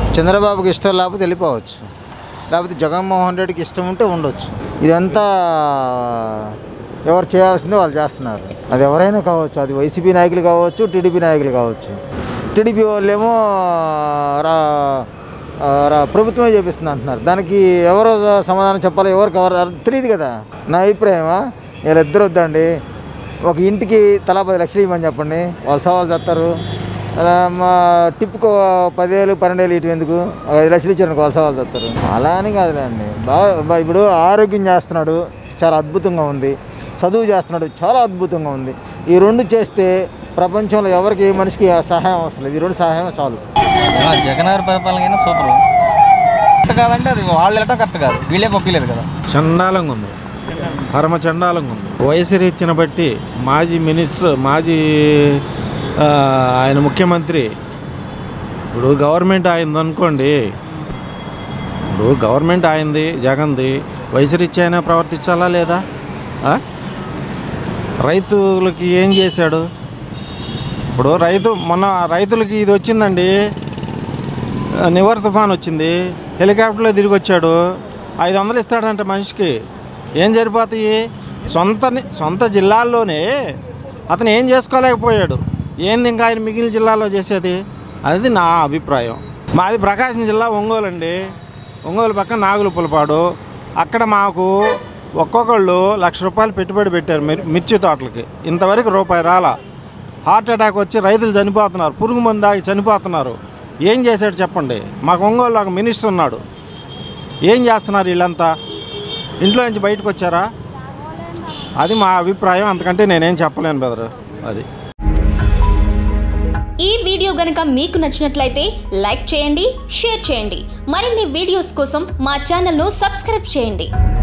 చంద్రబాబుకి ఇష్టం లేకపోతే వెళ్ళిపోవచ్చు లేకపోతే జగన్మోహన్ రెడ్డికి ఇష్టం ఉంటే ఉండొచ్చు ఇదంతా ఎవరు చేయాల్సిందే వాళ్ళు చేస్తున్నారు అది ఎవరైనా కావచ్చు అది వైసీపీ నాయకులు కావచ్చు టీడీపీ నాయకులు కావచ్చు టీడీపీ వాళ్ళేమో రా ఆ, రా- ప్రభుత్వమే చేపిస్తుంది అంటున్నారు దానికి ఎవరు సమాధానం చెప్పాలో ఎవరికి ఎవరు తెలియదు కదా నా అభిప్రాయమా వీళ్ళిద్దరు వద్దండి ఒక ఇంటికి తలా పది లక్షలు ఇవ్వమని చెప్పండి వాళ్ళు సవాలు చేస్తారు అలా మా టిప్కు పదివేలు పన్నెండు వేలు ఇటు ఎందుకు ఒక ఐదు లక్షలు ఇచ్చారు వాళ్ళు సవాలు చేస్తారు అలా అని కాదులేండి బాగా బా- ఇప్పుడు ఆరోగ్యం చేస్తున్నాడు చాలా అద్భుతంగా ఉంది చదువు చేస్తున్నాడు చాలా అద్భుతంగా ఉంది ఈ రెండు చేస్తే ప్రపంచంలో ఎవరికి ఏ మనిషికి సహాయం అవసరం లేదు ఈ రెండు సహాయం చాలు జగన్ గారి పరిపాలన అయినా సూపర్ కరెక్ట్ కాదంటే అది వాళ్ళు వెళ్ళటం కరెక్ట్ కాదు వీళ్ళే పంపించలేదు కదా చండాలంగా ఉంది పరమ చండాలంగా ఉంది వయసు రీత్యను బట్టి మాజీ మినిస్టర్ మాజీ ఆ, ఆయన ముఖ్యమంత్రి ఇప్పుడు గవర్నమెంట్ ఆయనది అనుకోండి ఇప్పుడు గవర్నమెంట్ ఆయనది జగన్ది వయసు రీత్యా అయినా ప్రవర్తించాలా లేదా ఆ? రైతులకి ఏం చేశాడు ఇప్పుడు రైతు మొన్న రైతులకి ఇది వచ్చిందండి ఆ, నివర్ తుఫాన్ వచ్చింది హెలికాప్టర్లో తిరిగి వచ్చాడు ఐదు వందలు ఇస్తాడంట మనిషికి ఏం సరిపోతాయి సొంత సొంత జిల్లాల్లోనే అతను ఏం చేసుకోలేకపోయాడు ఏంది ఇంకా ఆయన మిగిలిన జిల్లాలో చేసేది అది నా అభిప్రాయం మాది ప్రకాశం జిల్లా ఒంగోలు అండి ఒంగోలు పక్కన నాగులు పులపాడు అక్కడ మాకు ఒక్కొక్కళ్ళు లక్ష రూపాయలు పెట్టుబడి పెట్టారు మిర్- మిర్చి తోటలకి ఇంతవరకు రూపాయి రాలా హార్ట్ అటాక్ వచ్చి రైతులు చనిపోతున్నారు పురుగు మందు దాగి చనిపోతున్నారు ఏం చేశాడు చెప్పండి మాకు ఒంగోలు ఒక మినిస్టర్ ఉన్నాడు ఏం చేస్తున్నారు వీళ్ళంతా ఇంట్లో నుంచి బయటకు వచ్చారా అది మా అభిప్రాయం అంతకంటే నేనేం చెప్పలేను బెదరు అది ఈ వీడియో గనుక మీకు నచ్చినట్లయితే లైక్ చేయండి షేర్ చేయండి మరిన్ని వీడియోస్ కోసం మా ఛానల్ను సబ్స్క్రైబ్ చేయండి